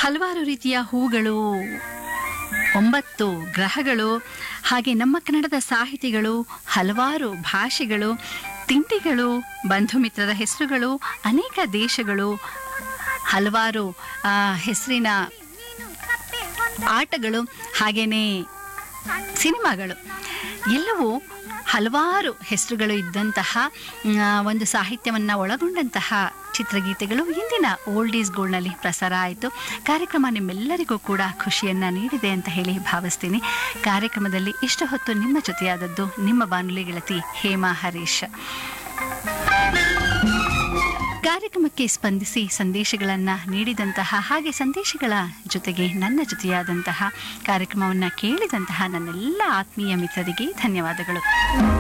ಹಲವಾರು ರೀತಿಯ ಹೂಗಳು ಒಂಬತ್ತು ಗ್ರಹಗಳು ಹಾಗೆ ನಮ್ಮ ಕನ್ನಡದ ಸಾಹಿತಿಗಳು ಹಲವಾರು ಭಾಷೆಗಳು ತಿಂಡಿಗಳು ಬಂಧು ಮಿತ್ರರ ಹೆಸರುಗಳು ಅನೇಕ ದೇಶಗಳು ಹಲವಾರು ಆ, ಹೆಸರಿನ ಆಟಗಳು ಹಾಗೆಯೇ ಸಿನಿಮಾಗಳು ಎಲ್ಲವೂ ಹಲವಾರು ಹೆಸರುಗಳು ಇದ್ದಂತಹ ಆ, ಒಂದು ಸಾಹಿತ್ಯವನ್ನು ಒಳಗೊಂಡಂತಹ ಚಿತ್ರಗೀತೆಗಳು ಇಂದಿನ ಓಲ್ಡ್ ಈಸ್ ಗೋಲ್ಡ್ನಲ್ಲಿ ಪ್ರಸಾರ ಆಯಿತು ಕಾರ್ಯಕ್ರಮ ನಿಮ್ಮೆಲ್ಲರಿಗೂ ಕೂಡ ಖುಷಿಯನ್ನು ನೀಡಿದೆ ಅಂತ ಹೇಳಿ ಭಾವಿಸ್ತೀನಿ ಕಾರ್ಯಕ್ರಮದಲ್ಲಿ ಇಷ್ಟು ಹೊತ್ತು ನಿಮ್ಮ ಜೊತೆಯಾದದ್ದು ನಿಮ್ಮ ಬಾನುಲಿ ಗೆಳತಿ ಹೇಮಾ ಹರೀಶ್ ಕಾರ್ಯಕ್ರಮಕ್ಕೆ ಸ್ಪಂದಿಸಿ ಸಂದೇಶಗಳನ್ನು ನೀಡಿದಂತಹ ಹಾಗೆ ಸಂದೇಶಗಳ ಜೊತೆಗೆ ನನ್ನ ಜೊತೆಯಾದಂತಹ ಕಾರ್ಯಕ್ರಮವನ್ನು ಕೇಳಿದಂತಹ ನನ್ನೆಲ್ಲ ಆತ್ಮೀಯ ಮಿತ್ರರಿಗೆ ಧನ್ಯವಾದಗಳು